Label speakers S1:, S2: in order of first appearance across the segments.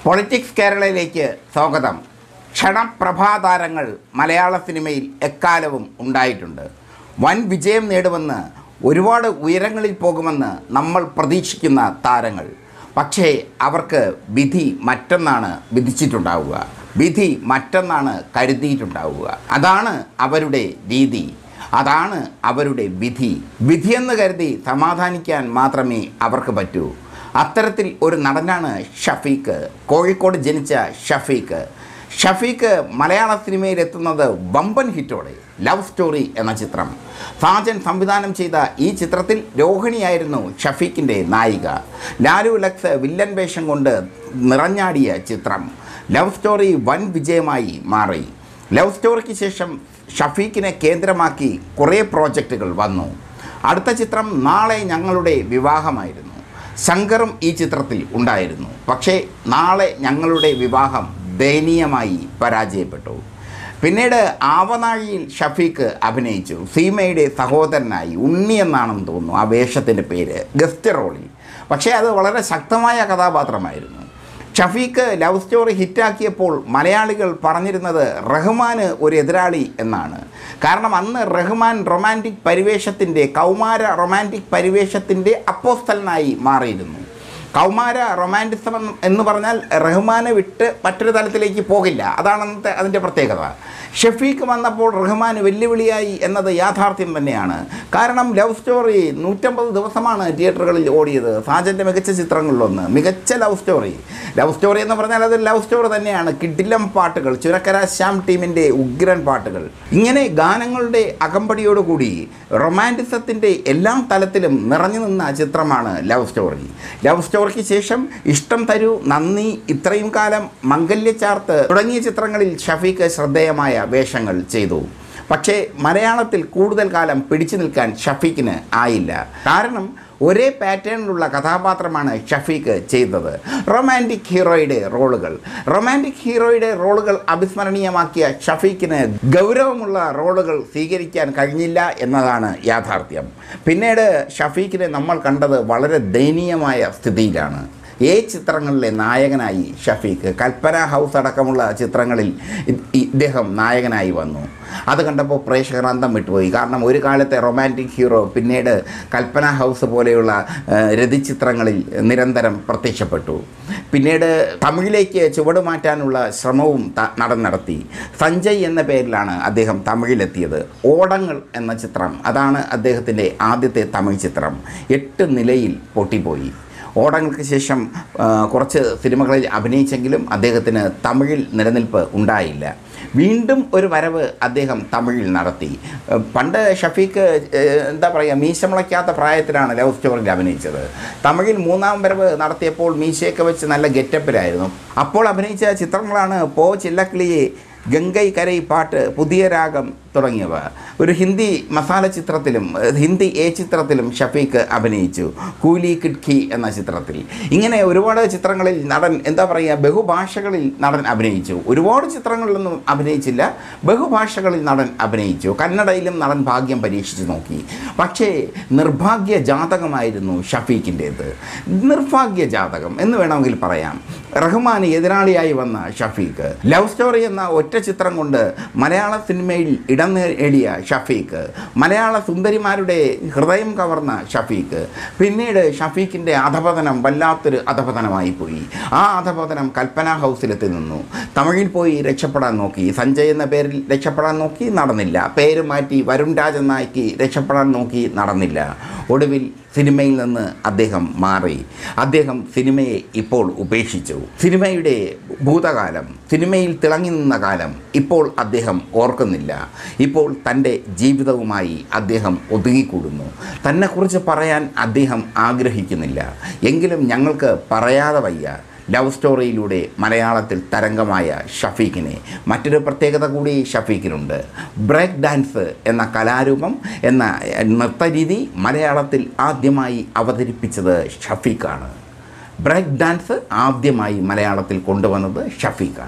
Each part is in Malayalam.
S1: പൊളിറ്റിക്സ് കേരളയിലേക്ക് സ്വാഗതം ക്ഷണപ്രഭാതാരങ്ങൾ മലയാള സിനിമയിൽ എക്കാലവും ഉണ്ടായിട്ടുണ്ട് വൻ വിജയം നേടുമെന്ന് ഒരുപാട് ഉയരങ്ങളിൽ പോകുമെന്ന് നമ്മൾ പ്രതീക്ഷിക്കുന്ന താരങ്ങൾ പക്ഷേ അവർക്ക് വിധി മറ്റൊന്നാണ് വിധിച്ചിട്ടുണ്ടാവുക വിധി മറ്റൊന്നാണ് കരുതിയിട്ടുണ്ടാവുക അതാണ് അവരുടെ രീതി അതാണ് അവരുടെ വിധി വിധിയെന്ന് കരുതി സമാധാനിക്കാൻ മാത്രമേ അവർക്ക് പറ്റൂ അത്തരത്തിൽ ഒരു നടനാണ് ഷഫീഖ് കോഴിക്കോട് ജനിച്ച ഷഫീഖ് ഷഫീഖ് മലയാള സിനിമയിൽ എത്തുന്നത് വമ്പൻ ഹിറ്റോടെ ലവ് സ്റ്റോറി എന്ന ചിത്രം സാജൻ സംവിധാനം ചെയ്ത ഈ ചിത്രത്തിൽ രോഹിണിയായിരുന്നു ഷഫീഖിൻ്റെ നായിക ലാലു ലക്സ് വില്ലൻ വേഷം കൊണ്ട് നിറഞ്ഞാടിയ ചിത്രം ലവ് സ്റ്റോറി വൻ വിജയമായി മാറി ലവ് സ്റ്റോറിക്ക് ശേഷം ഷഫീഖിനെ കേന്ദ്രമാക്കി കുറേ പ്രോജക്റ്റുകൾ വന്നു അടുത്ത ചിത്രം നാളെ ഞങ്ങളുടെ വിവാഹമായിരുന്നു ശങ്കറും ഈ ചിത്രത്തിൽ ഉണ്ടായിരുന്നു പക്ഷേ നാളെ ഞങ്ങളുടെ വിവാഹം ദയനീയമായി പരാജയപ്പെട്ടു പിന്നീട് ആവനാഴിയിൽ ഷഫീഖ് അഭിനയിച്ചു സീമയുടെ സഹോദരനായി ഉണ്ണി എന്നാണെന്ന് തോന്നുന്നു ആ വേഷത്തിൻ്റെ പേര് ഗസ്റ്റ് റോളിൽ പക്ഷേ അത് വളരെ ശക്തമായ കഥാപാത്രമായിരുന്നു ഷഫീഖ് ലവ് സ്റ്റോറി ഹിറ്റാക്കിയപ്പോൾ മലയാളികൾ പറഞ്ഞിരുന്നത് റഹ്മാന് ഒരു എതിരാളി എന്നാണ് കാരണം അന്ന് റഹ്മാൻ റൊമാൻറ്റിക് പരിവേഷത്തിൻ്റെ കൗമാര റൊമാൻറ്റിക് പരിവേഷത്തിൻ്റെ അപ്പോസ്തലനായി മാറിയിരുന്നു കൗമാര റൊമാൻറ്റിസം എന്ന് പറഞ്ഞാൽ റഹ്മാനെ വിട്ട് മറ്റൊരു തലത്തിലേക്ക് പോകില്ല അതാണ് അന്നത്തെ അതിൻ്റെ പ്രത്യേകത ഷഫീഖ് വന്നപ്പോൾ റഹ്മാൻ വെല്ലുവിളിയായി എന്നത് യാഥാർത്ഥ്യം തന്നെയാണ് കാരണം ലവ് സ്റ്റോറി നൂറ്റമ്പത് ദിവസമാണ് തിയേറ്ററുകളിൽ ഓടിയത് സാജൻ്റെ മികച്ച ചിത്രങ്ങളിലൊന്ന് മികച്ച ലവ് സ്റ്റോറി ലവ് സ്റ്റോറി എന്ന് പറഞ്ഞാൽ അത് ലവ് സ്റ്റോറി തന്നെയാണ് കിടിലം പാട്ടുകൾ ചുരക്കര ശ്യാം ടീമിൻ്റെ ഉഗ്രൻ പാട്ടുകൾ ഇങ്ങനെ ഗാനങ്ങളുടെ അകമ്പടിയോടുകൂടി റൊമാൻറ്റിസത്തിൻ്റെ എല്ലാ തലത്തിലും നിറഞ്ഞു നിന്ന ചിത്രമാണ് ലവ് സ്റ്റോറി ലവ് സ്റ്റോറിക്ക് ശേഷം ഇഷ്ടം തരൂ നന്ദി ഇത്രയും കാലം മംഗല്യചാർത്ത് തുടങ്ങിയ ചിത്രങ്ങളിൽ ഷഫീഖ് ശ്രദ്ധേയമായ വേഷങ്ങൾ ചെയ്തു പക്ഷേ മലയാളത്തിൽ കൂടുതൽ കാലം പിടിച്ചു നിൽക്കാൻ ഷഫീഖിന് ആയില്ല കാരണം ഒരേ പാറ്റേണിലുള്ള കഥാപാത്രമാണ് ഷഫീഖ് ചെയ്തത് റൊമാൻറ്റിക് ഹീറോയുടെ റോളുകൾ റൊമാൻറ്റിക് ഹീറോയുടെ റോളുകൾ അവിസ്മരണീയമാക്കിയ ഷഫീഖിന് ഗൗരവമുള്ള റോളുകൾ സ്വീകരിക്കാൻ കഴിഞ്ഞില്ല എന്നതാണ് യാഥാർത്ഥ്യം പിന്നീട് ഷഫീഖിനെ നമ്മൾ കണ്ടത് വളരെ ദയനീയമായ സ്ഥിതിയിലാണ് ഏ ചിത്രങ്ങളിലെ നായകനായി ഷഫീഖ് കൽപ്പന ഹൗസ് അടക്കമുള്ള ചിത്രങ്ങളിൽ ഇ- ഇദ്ദേഹം നായകനായി വന്നു അത് കണ്ടപ്പോൾ പ്രേക്ഷകർ അന്തം വിട്ടുപോയി കാരണം ഒരു കാലത്തെ റൊമാൻറ്റിക് ഹീറോ പിന്നീട് കൽപ്പന ഹൗസ് പോലെയുള്ള ആ, രതിചിത്രങ്ങളിൽ നിരന്തരം പ്രത്യക്ഷപ്പെട്ടു പിന്നീട് തമിഴിലേക്ക് ചുവട് മാറ്റാനുള്ള ശ്രമവും ത- നടൻ നടത്തി സഞ്ജയ് എന്ന പേരിലാണ് അദ്ദേഹം തമിഴിലെത്തിയത് ഓടങ്ങൾ എന്ന ചിത്രം അതാണ് അദ്ദേഹത്തിൻ്റെ ആദ്യത്തെ തമിഴ് ചിത്രം എട്ട് നിലയിൽ പൊട്ടിപ്പോയി ഓടങ്ങൾക്ക് ശേഷം ആ, കുറച്ച് സിനിമകളിൽ അഭിനയിച്ചെങ്കിലും അദ്ദേഹത്തിന് തമിഴിൽ നിലനിൽപ്പ് ഉണ്ടായില്ല വീണ്ടും ഒരു വരവ് അദ്ദേഹം തമിഴിൽ നടത്തി ഏഹ് പണ്ട് ഷഫീഖ് ഏഹ് എന്താ പറയുക മീശ മുളയ്ക്കാത്ത പ്രായത്തിലാണ് ലവ് സ്റ്റോറിയിൽ അഭിനയിച്ചത് തമിഴിൽ മൂന്നാം വരവ് നടത്തിയപ്പോൾ മീശയൊക്കെ വെച്ച് നല്ല ഗെറ്റപ്പിലായിരുന്നു അപ്പോൾ അഭിനയിച്ച ചിത്രങ്ങളാണ് പോ ചില്ലക്കിളിയെ ഗംഗൈ കരൈ പാട്ട് പുതിയ രാഗം തുടങ്ങിയവ ഒരു ഹിന്ദി മസാല ചിത്രത്തിലും ഏഹ് ഹിന്ദി എ ചിത്രത്തിലും ഷഫീഖ് അഭിനയിച്ചു കൂലി കിഡ്ഖി എന്ന ചിത്രത്തിൽ ഇങ്ങനെ ഒരുപാട് ചിത്രങ്ങളിൽ നടൻ എന്താ പറയുക ബഹുഭാഷകളിൽ നടൻ അഭിനയിച്ചു ഒരുപാട് ചിത്രങ്ങളിലൊന്നും അഭിനയിച്ചില്ല ബഹുഭാഷകളിൽ നടൻ അഭിനയിച്ചു കന്നഡയിലും നടൻ ഭാഗ്യം പരീക്ഷിച്ചു നോക്കി പക്ഷേ നിർഭാഗ്യ ജാതകമായിരുന്നു ഷഫീഖിൻ്റേത് നിർഭാഗ്യ ജാതകം എന്ന് വേണമെങ്കിൽ പറയാം റഹ്മാന് എതിരാളിയായി വന്ന ഷഫീഖ് ലവ് സ്റ്റോറി എന്ന ഒറ്റ ചിത്രം കൊണ്ട് മലയാള സിനിമയിൽ ഇടം നേടിയ ഷഫീഖ് മലയാള സുന്ദരിമാരുടെ ഹൃദയം കവർന്ന ഷഫീഖ് പിന്നീട് ഷഫീഖിൻ്റെ അധപതനം വല്ലാത്തൊരു അധപതനമായി പോയി ആ അധപതനം കൽപ്പന ഹൗസിലെത്തി നിന്നു തമിഴിൽ പോയി രക്ഷപ്പെടാൻ നോക്കി സഞ്ജയ് എന്ന പേരിൽ രക്ഷപ്പെടാൻ നോക്കി നടന്നില്ല പേര് മാറ്റി വരുൺ രാജ് എന്നാക്കി രക്ഷപ്പെടാൻ നോക്കി നടന്നില്ല ഒടുവിൽ സിനിമയിൽ നിന്ന് അദ്ദേഹം മാറി അദ്ദേഹം സിനിമയെ ഇപ്പോൾ ഉപേക്ഷിച്ചു സിനിമയുടെ ഭൂതകാലം സിനിമയിൽ തിളങ്ങി നിന്ന കാലം ഇപ്പോൾ അദ്ദേഹം ഓർക്കുന്നില്ല ഇപ്പോൾ തൻ്റെ ജീവിതവുമായി അദ്ദേഹം ഒതുങ്ങിക്കൂടുന്നു തന്നെക്കുറിച്ച് പറയാൻ അദ്ദേഹം ആഗ്രഹിക്കുന്നില്ല എങ്കിലും ഞങ്ങൾക്ക് പറയാതെ വയ്യ ലവ് സ്റ്റോറിയിലൂടെ മലയാളത്തിൽ തരംഗമായ ഷഫീഖിനെ മറ്റൊരു പ്രത്യേകത കൂടി ഷഫീഖിനുണ്ട് ബ്രേക്ക് ഡാൻസ് എന്ന കലാരൂപം എന്ന നൃത്തരീതി മലയാളത്തിൽ ആദ്യമായി അവതരിപ്പിച്ചത് ഷഫീഖാണ് ബ്രേക്ക് ഡാൻസ് ആദ്യമായി മലയാളത്തിൽ കൊണ്ടുവന്നത് ഷഫീഖാണ്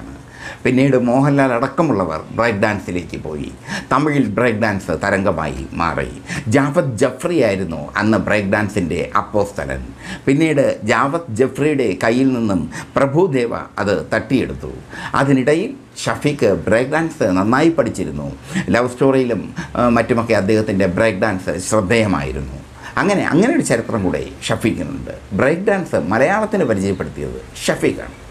S1: പിന്നീട് മോഹൻലാൽ അടക്കമുള്ളവർ ബ്രേക്ക് ഡാൻസിലേക്ക് പോയി തമിഴിൽ ബ്രേക്ക് ഡാൻസ് തരംഗമായി മാറി ജാവത് ജഫ്രി ആയിരുന്നു അന്ന് ബ്രേക്ക് ഡാൻസിൻ്റെ അപ്പോസ്തലൻ പിന്നീട് ജാവത് ജഫ്രിയുടെ കയ്യിൽ നിന്നും പ്രഭുദേവ അത് തട്ടിയെടുത്തു അതിനിടയിൽ ഷഫീഖ് ബ്രേക്ക് ഡാൻസ് നന്നായി പഠിച്ചിരുന്നു ലവ് സ്റ്റോറിയിലും ആ, മറ്റുമൊക്കെ അദ്ദേഹത്തിൻ്റെ ബ്രേക്ക് ഡാൻസ് ശ്രദ്ധേയമായിരുന്നു അങ്ങനെ അങ്ങനെ ഒരു ചരിത്രം കൂടെ ഷഫീഖിനുണ്ട് ബ്രേക്ക് ഡാൻസ് മലയാളത്തിന് പരിചയപ്പെടുത്തിയത് ഷഫീഖാണ്